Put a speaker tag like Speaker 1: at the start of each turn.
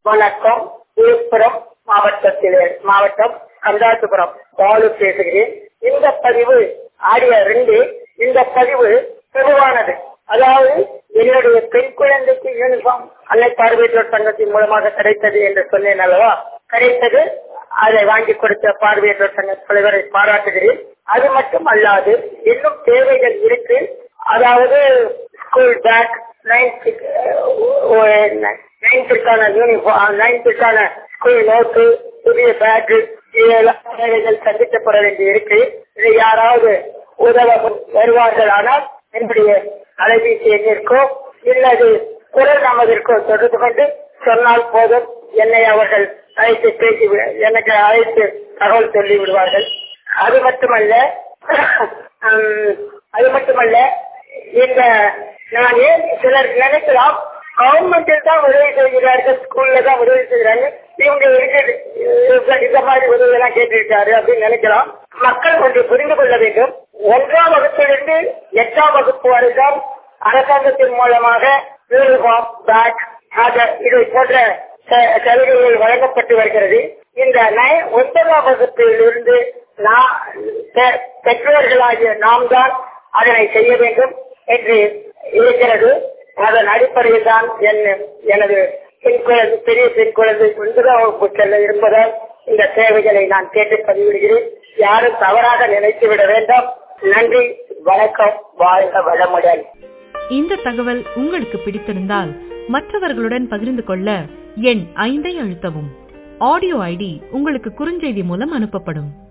Speaker 1: வணக்கம் விழுப்புரம் மாவட்டத்தில் மாவட்டம் கந்தாசிபுரம் பாலு பேசுகிறேன் இந்த பதிவு ஆடியோ ரெண்டு இந்த பதிவு பொதுவானது அதாவது என்னுடைய பெண் குழந்தைக்கு யூனிஃபார்ம் அன்னை பார்வையற்றோர் சங்கத்தின் மூலமாக கிடைத்தது என்று சொன்னேன் அல்லவா கிடைத்தது அதை வாங்கி கொடுத்த பார்வையற்றோர் சங்க தலைவரை பாராட்டுகிறேன் அது மட்டும் அல்லாது இன்னும் தேவைகள் இருக்கு அதாவது ஸ்கூல் பேக் நைன்த்திற்கான யூனிஃபார்ம் நைன்த்திற்கான ஸ்கூல் நோட்டு புதிய பேக் இதெல்லாம் தேவைகள் சந்திக்கப்பட வேண்டி இருக்கு இதை யாராவது உதவ வருவார்கள் ஆனால் என்னுடைய அலைபேசி எண்ணிற்கோ இல்லது குரல் நமதிற்கோ தொடர்பு கொண்டு சொன்னால் போதும் என்னை அவர்கள் அழைத்து பேசி எனக்கு அழைத்து தகவல் சொல்லி விடுவார்கள் அது மட்டுமல்ல அது மட்டுமல்ல இந்த நான் ஏன் சிலர் நினைக்கலாம் கவர்மெண்டில் தான் உதவி செய்கிறார்கள் ஸ்கூல்ல தான் உதவி செய்கிறாங்க இவங்க இருக்குது இந்த மாதிரி உதவி எல்லாம் கேட்டிருக்காரு அப்படின்னு நினைக்கலாம் மக்கள் ஒன்று புரிந்து கொள்ள வேண்டும் ஒன்றாம் வகுப்பிலிருந்து எட்டாம் வகுப்பு வரை தான் அரசாங்கத்தின் மூலமாக யூனிஃபார்ம் பேக் இது போன்ற சலுகைகள் வழங்கப்பட்டு வருகிறது இந்த ஒன்பதாம் வகுப்பிலிருந்து பெற்றோர்களாகிய நாம் தான் அதனை செய்ய வேண்டும் என்று இருக்கிறது அதன் அடிப்படையில் தான் எனது பெண் குழந்தை பெரிய பெண் குழந்தை ஒன்பதாம் வகுப்பு செல்ல இருப்பதால் இந்த சேவைகளை நான் கேட்டு பதிவிடுகிறேன் யாரும் தவறாக நினைத்துவிட வேண்டாம் நன்றி வணக்கம் வாழ்க வளமுடன்
Speaker 2: இந்த தகவல் உங்களுக்கு பிடித்திருந்தால் மற்றவர்களுடன் பகிர்ந்து கொள்ள எண் ஐந்தை அழுத்தவும் ஆடியோ ஐடி உங்களுக்கு குறுஞ்செய்தி மூலம் அனுப்பப்படும்